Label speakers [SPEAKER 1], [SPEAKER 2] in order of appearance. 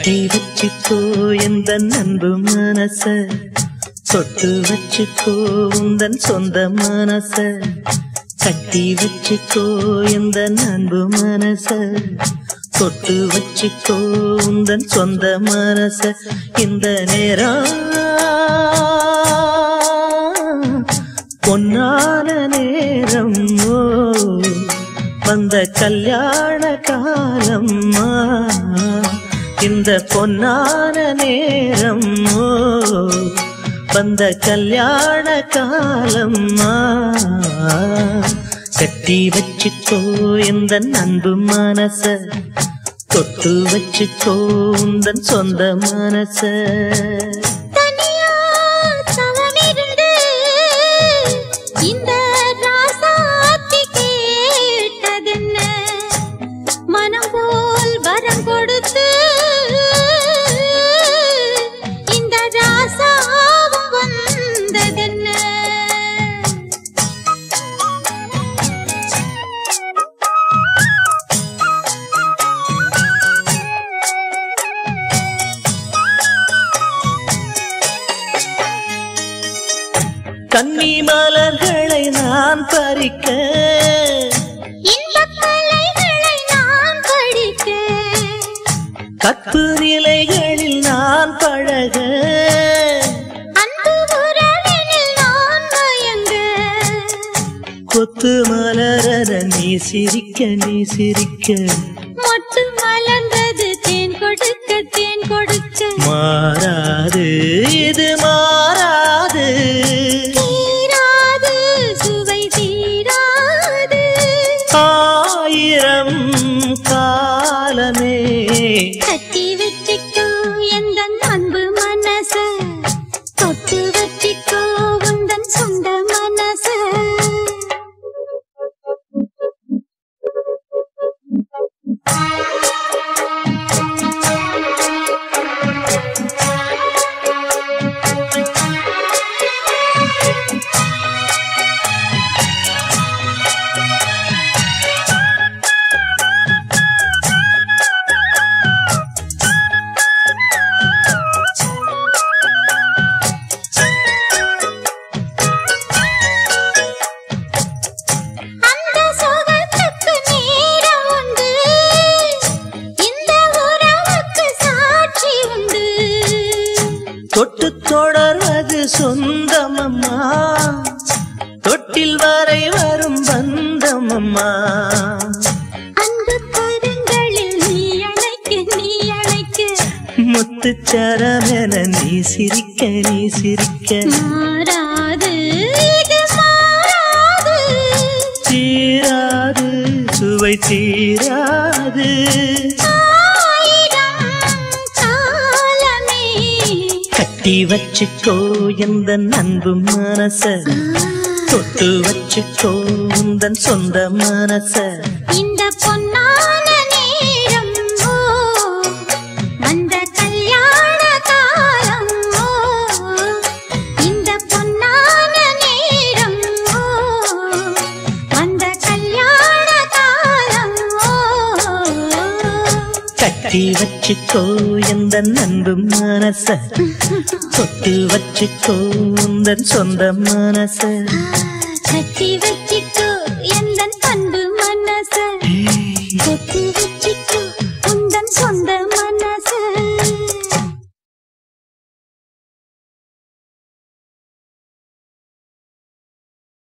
[SPEAKER 1] கட்டி வச்சுக்கோ எந்த அன்பு மனச தொட்டு வச்சுக்கோ உந்தன் சொந்த மனச கட்டி வச்சுக்கோ எந்த அன்பு மனச தொட்டு வச்சுக்கோ உந்தன் சொந்த மனச இந்த நேரம் பொன்னான நேரம் ஓ வந்த கல்யாண காலம்மா இந்த பொன்னான நேரம் ஓ வந்த கல்யாண காலம்மா கட்டி வச்சுக்கோ இந்த அன்பு மனச தொட்டு வச்சுக்கோ உந்தன் சொந்த மனச
[SPEAKER 2] தனியா தவமிருந்து இந்த ராசாத்தி கேட்டதென்ன மனம் போல் வரம் கொடுத்து இந்த ராசாவும் வந்ததென்ன
[SPEAKER 1] கன்னி மலர்களை நான் பறிக்க
[SPEAKER 2] இன்பக் கலைகளை நான் படிக்க
[SPEAKER 1] கற்பு நிலைகளில் நான் பழக
[SPEAKER 2] அன்பு உறவினில் நான் மயங்க
[SPEAKER 1] கொத்து மலரத நீ சிரிக்க நீ சிரிக்க
[SPEAKER 2] மொட்டு மலர்ந்தது தேன் கொடுக்க தேன் கொடுக்க
[SPEAKER 1] மாறாது இது மாறாது
[SPEAKER 2] தீராது சுவை தீராது
[SPEAKER 1] ஆயிரம் காலமே
[SPEAKER 2] கட்டி வச்சிக்கோ எந்த அன்பு மனச தொட்டு வச்சிக்கோ உந்தன் சொந்த மனச அந்த சுகத்துக்கு நேரம் உண்டு இந்த உறவுக்கு சாட்சி உண்டு
[SPEAKER 1] தொட்டு தொடர்வது சொந்தமம்மா தொட்டில் வரை வரும் பந்தமம்மா
[SPEAKER 2] அன்பு கரங்களில் நீ அழைக்க நீ அழைக்க
[SPEAKER 1] முத்துச்சரமென நீ சிரிக்க நீ சிரிக்க
[SPEAKER 2] மாறாது இது மாறாது
[SPEAKER 1] தீராது சுவை தீராது
[SPEAKER 2] ஆயிரம் காலமே
[SPEAKER 1] கட்டி வச்சுக்கோ எந்த அன்பு மனச தொட்டு வச்சுக்கோ உந்தன் சொந்த மனச
[SPEAKER 2] இந்த பொன்னான நேரம் ஓ வந்த கல்யாண காலம் ஓ இந்த பொன்னான நேரம் ஓ வந்த கல்யாண காலம் ஓ
[SPEAKER 1] கட்டி வச்சுக்கோ எந்த அன்பு மனச தொட்டு வச்சுக்கோ உந்தன் சொந்த மனச
[SPEAKER 2] கட்டி வச்சிக்கோ